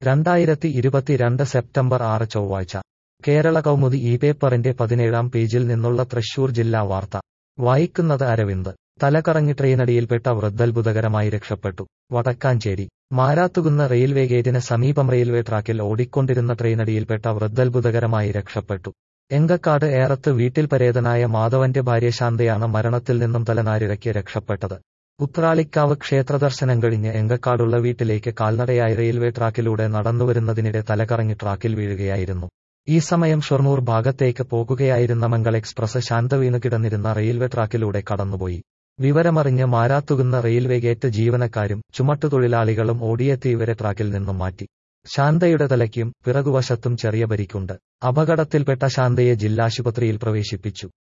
രണ്ടായിരത്തി ഇരുപത്തിരണ്ട് സെപ്റ്റംബർ ആറ് ചൊവ്വാഴ്ച കേരള കൗമുദി ഈ പേപ്പറിന്റെ പതിനേഴാം പേജിൽ നിന്നുള്ള തൃശൂർ ജില്ലാ വാർത്ത വായിക്കുന്നത് അരവിന്ദ് തലകറങ്ങി ട്രെയിനടിയിൽപ്പെട്ട വൃദ്ധത്ഭുതകരമായി രക്ഷപ്പെട്ടു വടക്കാഞ്ചേരി മാരാത്തുകുന്ന് റെയിൽവേ ഗേറ്റിന് സമീപം റെയിൽവേ ട്രാക്കിൽ ഓടിക്കൊണ്ടിരുന്ന ട്രെയിനടിയിൽപ്പെട്ട വൃദ്ധത്ഭുതകരമായി രക്ഷപ്പെട്ടു എങ്കക്കാട് ഏറത്ത് വീട്ടിൽ പരേതനായ മാധവന്റെ ഭാര്യ ശാന്തയാണ് മരണത്തിൽ നിന്നും തലനാരിഴയ്ക്ക് രക്ഷപ്പെട്ടത് ഉത്രാളിക്കാവ് ക്ഷേത്രദർശനം കഴിഞ്ഞ് എങ്കക്കാടുള്ള വീട്ടിലേക്ക് കാൽനടയായി റെയിൽവേ ട്രാക്കിലൂടെ നടന്നുവരുന്നതിനിടെ തലകറങ്ങി ട്രാക്കിൽ വീഴുകയായിരുന്നു ഈ സമയം ഷൊർണൂർ ഭാഗത്തേക്ക് പോകുകയായിരുന്ന മംഗൾ എക്സ്പ്രസ് ശാന്ത വീണു കിടന്നിരുന്ന റെയിൽവേ ട്രാക്കിലൂടെ കടന്നുപോയി വിവരമറിഞ്ഞ് മാരാത്തുകുന്ന റെയിൽവേ ഗേറ്റ് ജീവനക്കാരും ചുമട്ടുതൊഴിലാളികളും ഓടിയെത്തി ഇവരെ ട്രാക്കിൽ നിന്നും മാറ്റി ശാന്തയുടെ തലയ്ക്കും പിറകുവശത്തും ചെറിയ പരിക്കുണ്ട് അപകടത്തിൽപ്പെട്ട ശാന്തയെ ജില്ലാശുപത്രിയിൽ പ്രവേശിപ്പിച്ചു